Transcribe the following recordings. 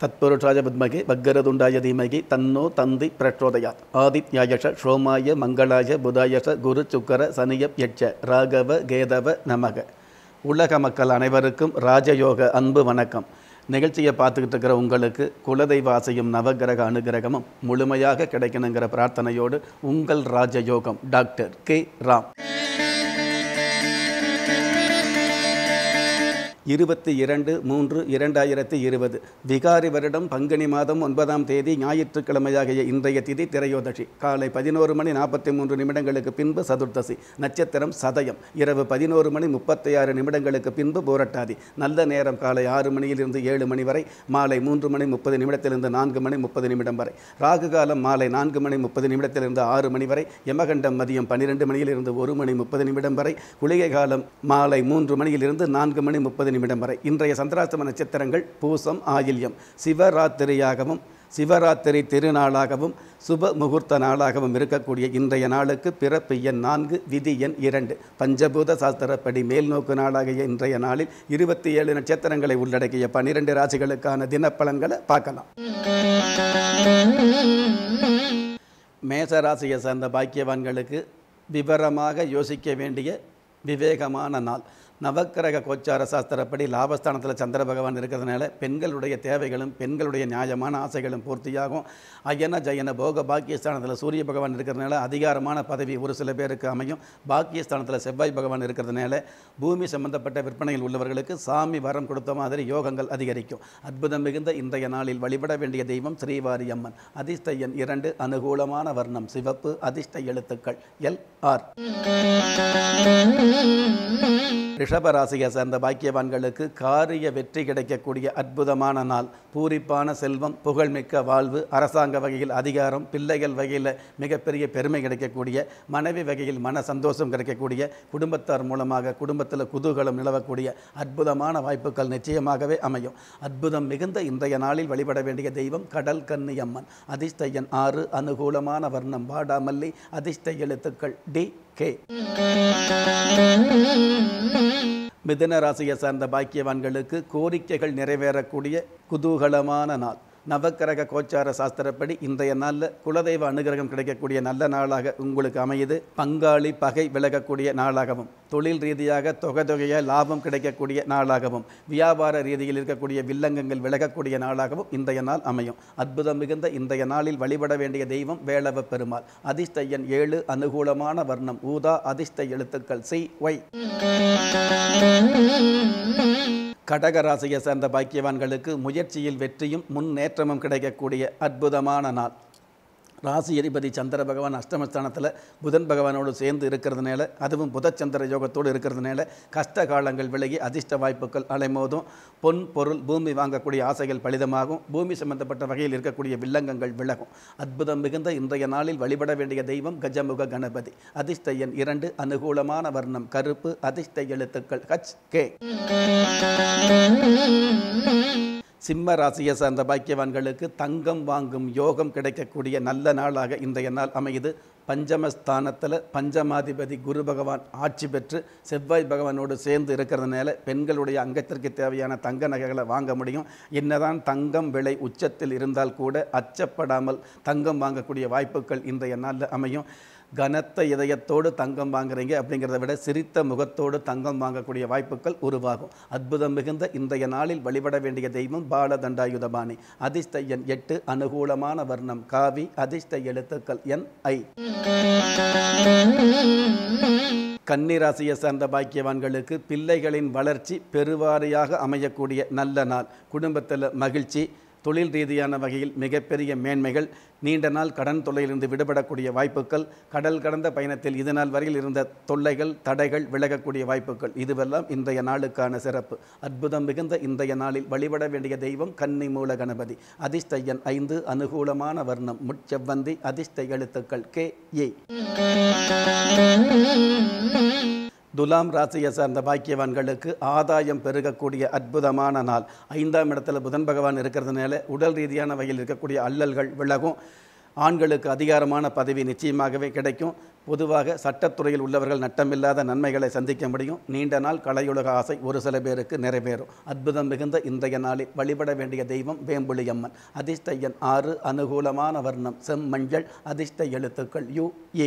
தத்புருஷாய வித்மகே வக்கரதுண்டாய தீமகி தன்னோ தந்தி பிரச்சோதயாத் ஆதித்யாயஷ சோமாய மங்களாய புதாயஷ குரு சுக்கர சனியப் யட்ச ராகவ கேதவ நமக உலக மக்கள் அனைவருக்கும் ராஜயோக அன்பு வணக்கம் நிகழ்ச்சியை பார்த்துக்கிட்டு இருக்கிற உங்களுக்கு குலதெய்வ ஆசையும் நவகிரக அனுகிரகமும் முழுமையாக கிடைக்கணுங்கிற பிரார்த்தனையோடு உங்கள் ராஜயோகம் டாக்டர் கே ராம் இருபத்தி இரண்டு மூன்று இரண்டாயிரத்தி இருபது விகாரி வருடம் பங்குனி மாதம் ஒன்பதாம் தேதி ஞாயிற்றுக்கிழமையாகிய இன்றைய திதி திரையோதசி காலை பதினோரு மணி நாற்பத்தி மூன்று நிமிடங்களுக்கு பின்பு சதுர்த்தசி நட்சத்திரம் சதயம் இரவு பதினோரு மணி முப்பத்தி ஆறு நிமிடங்களுக்கு பின்பு போரட்டாதி நல்ல நேரம் காலை ஆறு மணியிலிருந்து ஏழு மணி வரை மாலை மூன்று மணி முப்பது நிமிடத்திலிருந்து நான்கு மணி முப்பது நிமிடம் வரை ராகு காலம் மாலை நான்கு மணி முப்பது நிமிடத்திலிருந்து ஆறு மணி வரை யமகண்டம் மதியம் பன்னிரெண்டு மணியிலிருந்து ஒரு மணி முப்பது நிமிடம் வரை குளிகை காலம் மாலை மூன்று மணியிலிருந்து நான்கு மணி முப்பது நிமிடம் வரை இன்றைய சந்திராஷ்டம நட்சத்திரங்கள் பூசம் ஆயில்யம் சிவராத்திரியாகவும் சிவராத்திரி திருநாளாகவும் சுப முகூர்த்த நாளாகவும் இருக்கக்கூடிய இன்றைய நாளுக்கு பிறப்பு எண் நான்கு விதி எண் இரண்டு பஞ்சபூத சாஸ்திரப்படி மேல்நோக்கு நாளாகிய இன்றைய நாளில் இருபத்தி ஏழு நட்சத்திரங்களை உள்ளடக்கிய பன்னிரெண்டு ராசிகளுக்கான தினப்பலன்களை பார்க்கலாம் மேச ராசியை சார்ந்த பாக்கியவான்களுக்கு விவரமாக யோசிக்க வேண்டிய விவேகமான நாள் நவக்கிரக கோச்சார சாஸ்திரப்படி லாபஸ்தானத்தில் சந்திர பகவான் இருக்கிறதுனால பெண்களுடைய தேவைகளும் பெண்களுடைய நியாயமான ஆசைகளும் பூர்த்தியாகும் அயன ஜயன போக பாக்கியஸ்தானத்தில் சூரிய பகவான் இருக்கிறதுனால அதிகாரமான பதவி ஒரு சில பேருக்கு அமையும் பாக்கியஸ்தானத்தில் செவ்வாய் பகவான் இருக்கிறதுனால பூமி சம்பந்தப்பட்ட விற்பனையில் உள்ளவர்களுக்கு சாமி வரம் கொடுத்த மாதிரி யோகங்கள் அதிகரிக்கும் அற்புதம் மிகுந்த இன்றைய நாளில் வழிபட வேண்டிய தெய்வம் ஸ்ரீவாரி அம்மன் அதிர்ஷ்ட எண் இரண்டு அனுகூலமான வர்ணம் சிவப்பு அதிர்ஷ்ட எழுத்துக்கள் எல் ஆர் ரிஷபராசியை சேர்ந்த பாக்கியவான்களுக்கு காரிய வெற்றி கிடைக்கக்கூடிய அற்புதமான நாள் பூரிப்பான செல்வம் புகழ்மிக்க வாழ்வு அரசாங்க வகையில் அதிகாரம் பிள்ளைகள் வகையில் மிகப்பெரிய பெருமை கிடைக்கக்கூடிய மனைவி வகையில் மன சந்தோஷம் கிடைக்கக்கூடிய குடும்பத்தார் மூலமாக குடும்பத்தில் குதூகலம் நிலவக்கூடிய அற்புதமான வாய்ப்புகள் நிச்சயமாகவே அமையும் அற்புதம் மிகுந்த இன்றைய நாளில் வழிபட வேண்டிய தெய்வம் கடல் கன்னி அம்மன் அதிர்ஷ்ட எண் ஆறு அனுகூலமான வர்ணம் வாடாமல்லி அதிர்ஷ்ட எழுத்துக்கள் டி கே மிதுன ராசியை சார்ந்த பாக்கியவான்களுக்கு கோரிக்கைகள் நிறைவேறக்கூடிய குதூகலமான நாள் நவக்கிரக கோச்சார சாஸ்திரப்படி இன்றைய நாளில் குலதெய்வ அனுகிரகம் கிடைக்கக்கூடிய நல்ல நாளாக உங்களுக்கு அமையுது பங்காளி பகை விலகக்கூடிய நாளாகவும் தொழில் ரீதியாக தொகை தொகையாக லாபம் கிடைக்கக்கூடிய நாளாகவும் வியாபார ரீதியில் இருக்கக்கூடிய வில்லங்கங்கள் விலகக்கூடிய நாளாகவும் இன்றைய நாள் அமையும் அற்புதம் மிகுந்த இன்றைய நாளில் வழிபட வேண்டிய தெய்வம் வேளவ பெருமாள் அதிர்ஷ்ட எண் ஏழு அனுகூலமான வர்ணம் ஊதா அதிர்ஷ்ட எழுத்துக்கள் சி ஒய் கடக ராசியை சேர்ந்த பாக்கியவான்களுக்கு முயற்சியில் வெற்றியும் முன்னேற்றமும் கிடைக்கக்கூடிய அற்புதமான நாள் ராசி அதிபதி சந்திர பகவான் அஷ்டமஸ்தானத்தில் புதன் பகவானோடு சேர்ந்து இருக்கிறதுனால அதுவும் புதச்சந்திர யோகத்தோடு இருக்கிறதுனால கஷ்ட காலங்கள் விலகி அதிர்ஷ்ட வாய்ப்புகள் அலைமோதும் பொன் பொருள் பூமி வாங்கக்கூடிய ஆசைகள் பலிதமாகும் பூமி சம்பந்தப்பட்ட வகையில் இருக்கக்கூடிய வில்லங்கங்கள் விலகும் அற்புதம் மிகுந்த இன்றைய நாளில் வழிபட வேண்டிய தெய்வம் கஜமுக கணபதி அதிர்ஷ்ட எண் இரண்டு அனுகூலமான வர்ணம் கருப்பு அதிர்ஷ்ட எழுத்துக்கள் ஹச் கே சிம்ம ராசியை சார்ந்த பாக்கியவான்களுக்கு தங்கம் வாங்கும் யோகம் கிடைக்கக்கூடிய நல்ல நாளாக இன்றைய நாள் அமையுது பஞ்சமஸ்தானத்தில் பஞ்சமாதிபதி குரு பகவான் ஆட்சி பெற்று செவ்வாய் பகவானோடு சேர்ந்து இருக்கிறதுனால பெண்களுடைய அங்கத்திற்கு தேவையான தங்க நகைகளை வாங்க முடியும் என்னதான் தங்கம் விலை உச்சத்தில் இருந்தால் கூட அச்சப்படாமல் தங்கம் வாங்கக்கூடிய வாய்ப்புகள் இன்றைய நாளில் அமையும் கனத்த இதயத்தோடு தங்கம் வாங்குறீங்க அப்படிங்கிறத விட சிரித்த முகத்தோடு தங்கம் வாங்கக்கூடிய வாய்ப்புகள் உருவாகும் அற்புதம் மிகுந்த இன்றைய நாளில் வழிபட வேண்டிய தெய்வம் பாலதண்டாயுதபாணி அதிர்ஷ்ட எண் எட்டு அனுகூலமான வர்ணம் காவி அதிர்ஷ்ட எழுத்துக்கள் என் ஐ கன்னிராசியை சார்ந்த பாக்கியவான்களுக்கு பிள்ளைகளின் வளர்ச்சி பெருவாரியாக அமையக்கூடிய நல்ல நாள் குடும்பத்தில் மகிழ்ச்சி தொழில் ரீதியான வகையில் மிகப்பெரிய மேன்மைகள் நீண்ட நாள் கடன் தொல்லையிலிருந்து விடுபடக்கூடிய வாய்ப்புகள் கடல் கடந்த பயணத்தில் இது நாள் வரையில் இருந்த தொல்லைகள் தடைகள் விலகக்கூடிய வாய்ப்புகள் இதுவெல்லாம் இன்றைய நாளுக்கான சிறப்பு அற்புதம் மிகுந்த இன்றைய நாளில் வழிபட வேண்டிய தெய்வம் கன்னி மூல கணபதி அதிர்ஷ்ட எண் ஐந்து அனுகூலமான வர்ணம் முட்செவ்வந்தி அதிர்ஷ்ட எழுத்துக்கள் கே ஏ துலாம் ராசியை சார்ந்த பாக்கியவான்களுக்கு ஆதாயம் பெருகக்கூடிய அற்புதமான நாள் ஐந்தாம் இடத்துல புதன் பகவான் இருக்கிறதுனால உடல் ரீதியான வகையில் இருக்கக்கூடிய அல்லல்கள் விலகும் ஆண்களுக்கு அதிகாரமான பதவி நிச்சயமாகவே கிடைக்கும் பொதுவாக சட்டத்துறையில் உள்ளவர்கள் நட்டமில்லாத நன்மைகளை சந்திக்க முடியும் நீண்ட நாள் கலையுலக ஆசை ஒரு சில பேருக்கு நிறைவேறும் அற்புதம் மிகுந்த இன்றைய நாளில் வழிபட வேண்டிய தெய்வம் வேம்புலியம்மன் அதிர்ஷ்ட எண் ஆறு அனுகூலமான வர்ணம் செம்மஞ்சள் அதிர்ஷ்ட எழுத்துக்கள் யு ஏ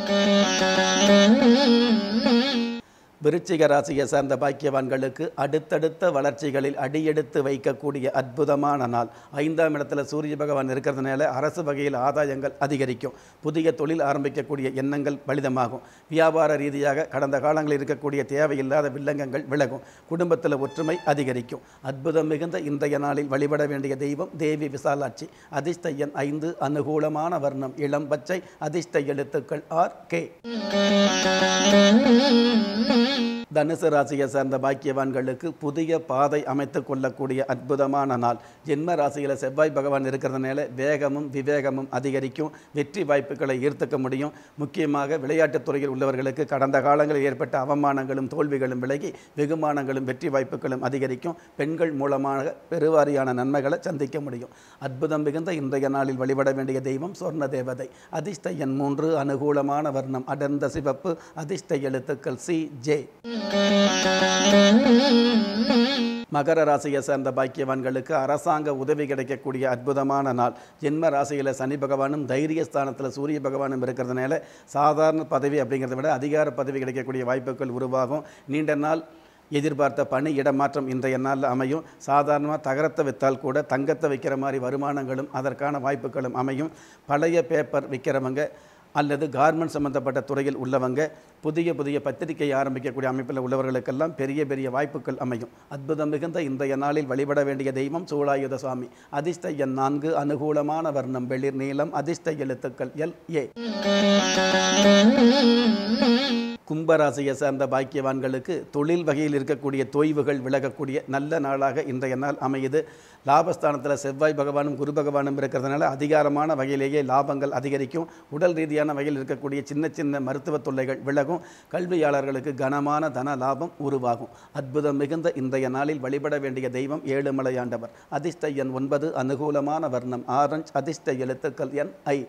விருச்சிக ராசியை சார்ந்த பாக்கியவான்களுக்கு அடுத்தடுத்த வளர்ச்சிகளில் அடியெடுத்து வைக்கக்கூடிய அற்புதமான நாள் ஐந்தாம் இடத்துல சூரிய பகவான் இருக்கிறதுனால அரசு வகையில் ஆதாயங்கள் அதிகரிக்கும் புதிய தொழில் ஆரம்பிக்கக்கூடிய எண்ணங்கள் பலிதமாகும் வியாபார ரீதியாக கடந்த காலங்களில் இருக்கக்கூடிய தேவையில்லாத வில்லங்கங்கள் விலகும் குடும்பத்தில் ஒற்றுமை அதிகரிக்கும் அற்புதம் மிகுந்த இன்றைய நாளில் வழிபட வேண்டிய தெய்வம் தேவி விசாலாட்சி அதிர்ஷ்ட எண் ஐந்து அனுகூலமான வர்ணம் இளம் பச்சை அதிர்ஷ்ட எழுத்துக்கள் ஆர் கே தனுசு ராசியை சார்ந்த பாக்கியவான்களுக்கு புதிய பாதை அமைத்து கொள்ளக்கூடிய அற்புதமான நாள் ஜென்ம ராசியில் செவ்வாய் பகவான் இருக்கிறதுனால வேகமும் விவேகமும் அதிகரிக்கும் வெற்றி வாய்ப்புகளை ஈர்த்துக்க முடியும் முக்கியமாக விளையாட்டுத் துறையில் உள்ளவர்களுக்கு கடந்த காலங்களில் ஏற்பட்ட அவமானங்களும் தோல்விகளும் விலகி வெகுமானங்களும் வெற்றி வாய்ப்புகளும் அதிகரிக்கும் பெண்கள் மூலமாக பெருவாரியான நன்மைகளை சந்திக்க முடியும் அற்புதம் மிகுந்த இன்றைய நாளில் வழிபட வேண்டிய தெய்வம் சொர்ண தேவதை அதிர்ஷ்ட எண் மூன்று அனுகூலமான வர்ணம் அடர்ந்த சிவப்பு அதிர்ஷ்ட எழுத்துக்கள் சி ஜே மகர ராசியை சேர்ந்த பாக்கியவான்களுக்கு அரசாங்க உதவி கிடைக்கக்கூடிய அற்புதமான நாள் ஜென்ம ராசியில் சனி பகவானும் தைரிய ஸ்தானத்தில் சூரிய பகவானும் இருக்கிறதுனால சாதாரண பதவி அப்படிங்கிறத விட அதிகார பதவி கிடைக்கக்கூடிய வாய்ப்புகள் உருவாகும் நீண்ட நாள் எதிர்பார்த்த பணி இடமாற்றம் இன்றைய நாளில் அமையும் சாதாரணமாக தகரத்தை விற்றால் கூட தங்கத்தை விற்கிற மாதிரி வருமானங்களும் அதற்கான வாய்ப்புகளும் அமையும் பழைய பேப்பர் விற்கிறவங்க அல்லது கார்மெண்ட் சம்பந்தப்பட்ட துறையில் உள்ளவங்க புதிய புதிய பத்திரிகை ஆரம்பிக்கக்கூடிய அமைப்பில் உள்ளவர்களுக்கெல்லாம் பெரிய பெரிய வாய்ப்புகள் அமையும் அற்புதம் மிகுந்த இன்றைய நாளில் வழிபட வேண்டிய தெய்வம் சூளாயுத சுவாமி அதிர்ஷ்ட எண் நான்கு அனுகூலமான வர்ணம் வெளிர் நீளம் அதிர்ஷ்ட எழுத்துக்கள் எல் ஏ கும்பராசியை சார்ந்த பாக்கியவான்களுக்கு தொழில் வகையில் இருக்கக்கூடிய தொய்வுகள் விலகக்கூடிய நல்ல நாளாக இன்றைய நாள் அமையுது லாபஸ்தானத்தில் செவ்வாய் பகவானும் குரு பகவானும் இருக்கிறதுனால அதிகாரமான வகையிலேயே லாபங்கள் அதிகரிக்கும் உடல் ரீதியான வகையில் இருக்கக்கூடிய சின்ன சின்ன மருத்துவ தொல்லைகள் விலகும் கல்வியாளர்களுக்கு கனமான தன லாபம் உருவாகும் அற்புதம் மிகுந்த இன்றைய நாளில் வழிபட வேண்டிய தெய்வம் ஏழுமலையாண்டவர் அதிர்ஷ்ட எண் ஒன்பது அனுகூலமான வர்ணம் ஆரஞ்ச் அதிர்ஷ்ட எழுத்துக்கள் என் ஐ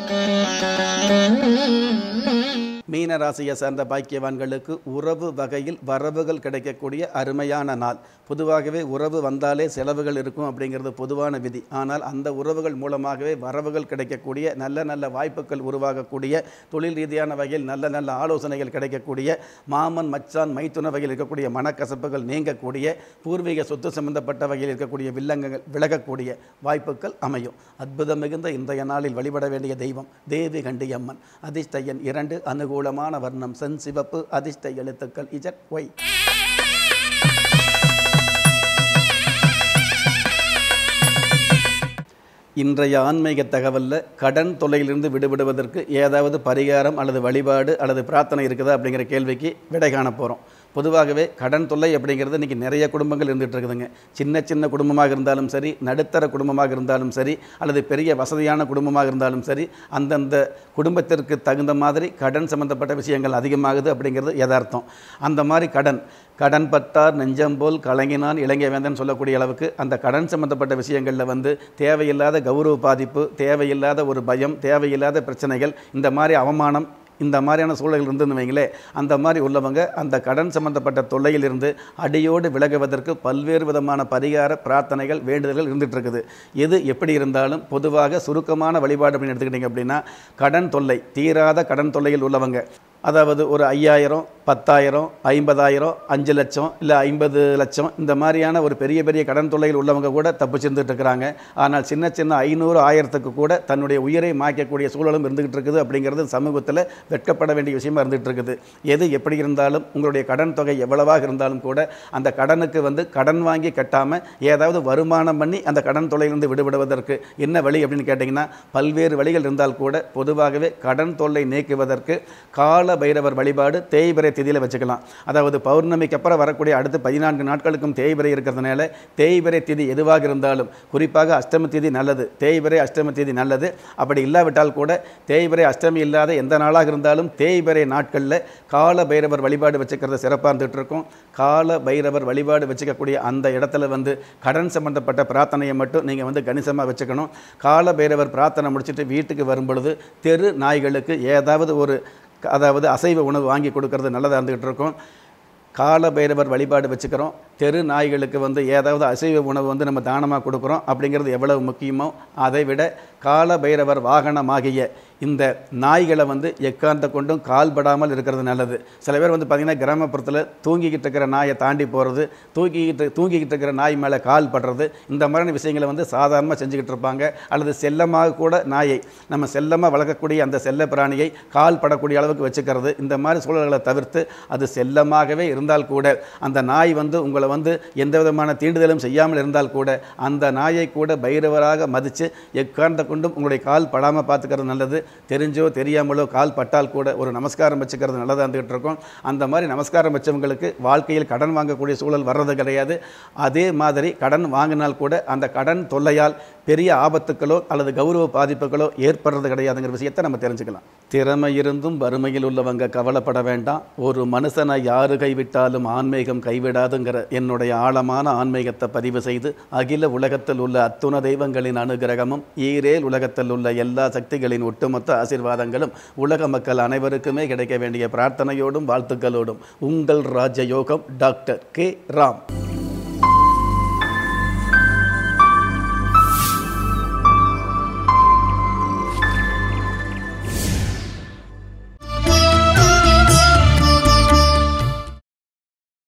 மீன ராசியை சார்ந்த பாக்கியவான்களுக்கு உறவு வகையில் வரவுகள் கிடைக்கக்கூடிய அருமையான நாள் பொதுவாகவே உறவு வந்தாலே செலவுகள் இருக்கும் அப்படிங்கிறது பொதுவான விதி ஆனால் அந்த உறவுகள் மூலமாகவே வரவுகள் கிடைக்கக்கூடிய நல்ல நல்ல வாய்ப்புகள் உருவாகக்கூடிய தொழில் ரீதியான வகையில் நல்ல நல்ல ஆலோசனைகள் கிடைக்கக்கூடிய மாமன் மச்சான் மைத்துன வகையில் இருக்கக்கூடிய மனக்கசப்புகள் நீங்கக்கூடிய பூர்வீக சொத்து சம்பந்தப்பட்ட வகையில் இருக்கக்கூடிய வில்லங்கங்கள் விலகக்கூடிய வாய்ப்புகள் அமையும் அற்புதம் மிகுந்த இன்றைய நாளில் வழிபட வேண்டிய தெய்வம் தேவி கண்டியம்மன் அதிர்ஷ்ட எண் இரண்டு அனுகூலமான வர்ணம் சென் சிவப்பு அதிர்ஷ்ட எழுத்துக்கள் இஜட் ஒய் இன்றைய ஆன்மீக தகவலில் கடன் தொல்லையிலிருந்து விடுபடுவதற்கு ஏதாவது பரிகாரம் அல்லது வழிபாடு அல்லது பிரார்த்தனை இருக்குதா அப்படிங்கிற கேள்விக்கு விடை காண போகிறோம் பொதுவாகவே கடன் தொல்லை அப்படிங்கிறது இன்றைக்கி நிறைய குடும்பங்கள் இருந்துகிட்டு இருக்குதுங்க சின்ன சின்ன குடும்பமாக இருந்தாலும் சரி நடுத்தர குடும்பமாக இருந்தாலும் சரி அல்லது பெரிய வசதியான குடும்பமாக இருந்தாலும் சரி அந்தந்த குடும்பத்திற்கு தகுந்த மாதிரி கடன் சம்பந்தப்பட்ட விஷயங்கள் அதிகமாகுது அப்படிங்கிறது யதார்த்தம் அந்த மாதிரி கடன் கடன் பட்டார் நெஞ்சம் போல் கலங்கினான் இலங்கை வேந்தன் சொல்லக்கூடிய அளவுக்கு அந்த கடன் சம்பந்தப்பட்ட விஷயங்களில் வந்து தேவையில்லாத கௌரவ பாதிப்பு தேவையில்லாத ஒரு பயம் தேவையில்லாத பிரச்சனைகள் இந்த மாதிரி அவமானம் இந்த மாதிரியான சூழல் இருந்துன்னு வைங்களே அந்த மாதிரி உள்ளவங்க அந்த கடன் சம்பந்தப்பட்ட தொல்லையிலிருந்து அடியோடு விலகுவதற்கு பல்வேறு விதமான பரிகார பிரார்த்தனைகள் வேண்டுதல்கள் இருந்துகிட்டு இருக்குது எது எப்படி இருந்தாலும் பொதுவாக சுருக்கமான வழிபாடு அப்படின்னு எடுத்துக்கிட்டிங்க அப்படின்னா கடன் தொல்லை தீராத கடன் தொல்லையில் உள்ளவங்க அதாவது ஒரு ஐயாயிரம் பத்தாயிரம் ஐம்பதாயிரம் அஞ்சு லட்சம் இல்லை ஐம்பது லட்சம் இந்த மாதிரியான ஒரு பெரிய பெரிய கடன் தொல்லையில் உள்ளவங்க கூட தப்பு செஞ்சுட்டு இருக்கிறாங்க ஆனால் சின்ன சின்ன ஐநூறு ஆயிரத்துக்கு கூட தன்னுடைய உயிரை மாய்க்கக்கூடிய சூழலும் இருந்துகிட்டு இருக்குது அப்படிங்கிறது சமூகத்தில் வெட்கப்பட வேண்டிய விஷயமா இருந்துகிட்டு இருக்குது எது எப்படி இருந்தாலும் உங்களுடைய கடன் தொகை எவ்வளவாக இருந்தாலும் கூட அந்த கடனுக்கு வந்து கடன் வாங்கி கட்டாமல் ஏதாவது வருமானம் பண்ணி அந்த கடன் தொல்லையிலிருந்து விடுபடுவதற்கு என்ன வழி அப்படின்னு கேட்டிங்கன்னா பல்வேறு வழிகள் இருந்தால் கூட பொதுவாகவே கடன் தொல்லை நீக்குவதற்கு கால பைரவர் வழிபாடு தேய்பிரை திதியில் வச்சுக்கலாம் அதாவது பௌர்ணமிக்கு அப்புறம் வரக்கூடிய அடுத்த பதினான்கு நாட்களுக்கும் தேய்பிரை இருக்கிறதுனால தேய்பிரை திதி எதுவாக இருந்தாலும் குறிப்பாக அஷ்டமி திதி நல்லது தேய்பிரை அஷ்டமி திதி நல்லது அப்படி இல்லாவிட்டால் கூட தேய்பிரை அஷ்டமி இல்லாத எந்த நாளாக இருந்தாலும் தேய்பிரை நாட்களில் கால பைரவர் வழிபாடு வச்சுக்கிறது சிறப்பாக இருந்துகிட்டு இருக்கும் கால பைரவர் வழிபாடு வச்சுக்கக்கூடிய அந்த இடத்துல வந்து கடன் சம்பந்தப்பட்ட பிரார்த்தனையை மட்டும் நீங்கள் வந்து கணிசமாக வச்சுக்கணும் கால பைரவர் பிரார்த்தனை முடிச்சுட்டு வீட்டுக்கு வரும் பொழுது தெரு நாய்களுக்கு ஏதாவது ஒரு அதாவது அசைவ உணவு வாங்கி கொடுக்கறது நல்லதாக இருந்துகிட்டு இருக்கும் கால பைரவர் வழிபாடு வச்சுக்கிறோம் தெரு நாய்களுக்கு வந்து ஏதாவது அசைவ உணவு வந்து நம்ம தானமாக கொடுக்குறோம் அப்படிங்கிறது எவ்வளவு முக்கியமோ அதை விட கால பைரவர் வாகனமாகிய இந்த நாய்களை வந்து எக்காந்த கொண்டும் கால்படாமல் இருக்கிறது நல்லது சில பேர் வந்து பார்த்திங்கன்னா கிராமப்புறத்தில் தூங்கிக்கிட்டு இருக்கிற நாயை தாண்டி போகிறது தூங்கிக்கிட்டு தூங்கிக்கிட்டு இருக்கிற நாய் மேலே கால் படுறது இந்த மாதிரியான விஷயங்களை வந்து சாதாரணமாக செஞ்சுக்கிட்டு இருப்பாங்க அல்லது செல்லமாக கூட நாயை நம்ம செல்லமாக வளர்க்கக்கூடிய அந்த செல்ல பிராணியை கால் படக்கூடிய அளவுக்கு வச்சுக்கிறது இந்த மாதிரி சூழல்களை தவிர்த்து அது செல்லமாகவே இருந்தால் கூட அந்த நாய் வந்து உங்களை வந்து எந்த விதமான தீண்டுதலும் செய்யாமல் இருந்தால் கூட அந்த நாயை கூட பைரவராக மதித்து எக்காந்த கொண்டும் உங்களுடைய கால் படாமல் பார்த்துக்கிறது நல்லது தெரிஞ்சோ தெரியாமலோ கால் பட்டால் கூட ஒரு நமஸ்காரம் வச்சுக்கிறது நல்லதாக இருந்துகிட்டு இருக்கும் அந்த மாதிரி நமஸ்காரம் வச்சவங்களுக்கு வாழ்க்கையில் கடன் வாங்கக்கூடிய சூழல் வர்றது கிடையாது அதே மாதிரி கடன் வாங்கினால் கூட அந்த கடன் தொல்லையால் பெரிய ஆபத்துக்களோ அல்லது கௌரவ பாதிப்புகளோ ஏற்படுறது கிடையாதுங்கிற விஷயத்தை நம்ம தெரிஞ்சுக்கலாம் திறமை இருந்தும் வறுமையில் உள்ளவங்க கவலைப்பட வேண்டாம் ஒரு மனுஷனை யாரு கைவிட்டாலும் ஆன்மீகம் கைவிடாதுங்கிற என்னுடைய ஆழமான ஆன்மீகத்தை பதிவு செய்து அகில உலகத்தில் உள்ள அத்துண தெய்வங்களின் அனுகிரகமும் ஈரேல் உலகத்தில் உள்ள எல்லா சக்திகளின் ஒட்டுமொத்த ஆசீர்வாதங்களும் உலக மக்கள் அனைவருக்குமே கிடைக்க வேண்டிய பிரார்த்தனையோடும் வாழ்த்துக்களோடும் உங்கள் ராஜயோகம் டாக்டர் கே ராம்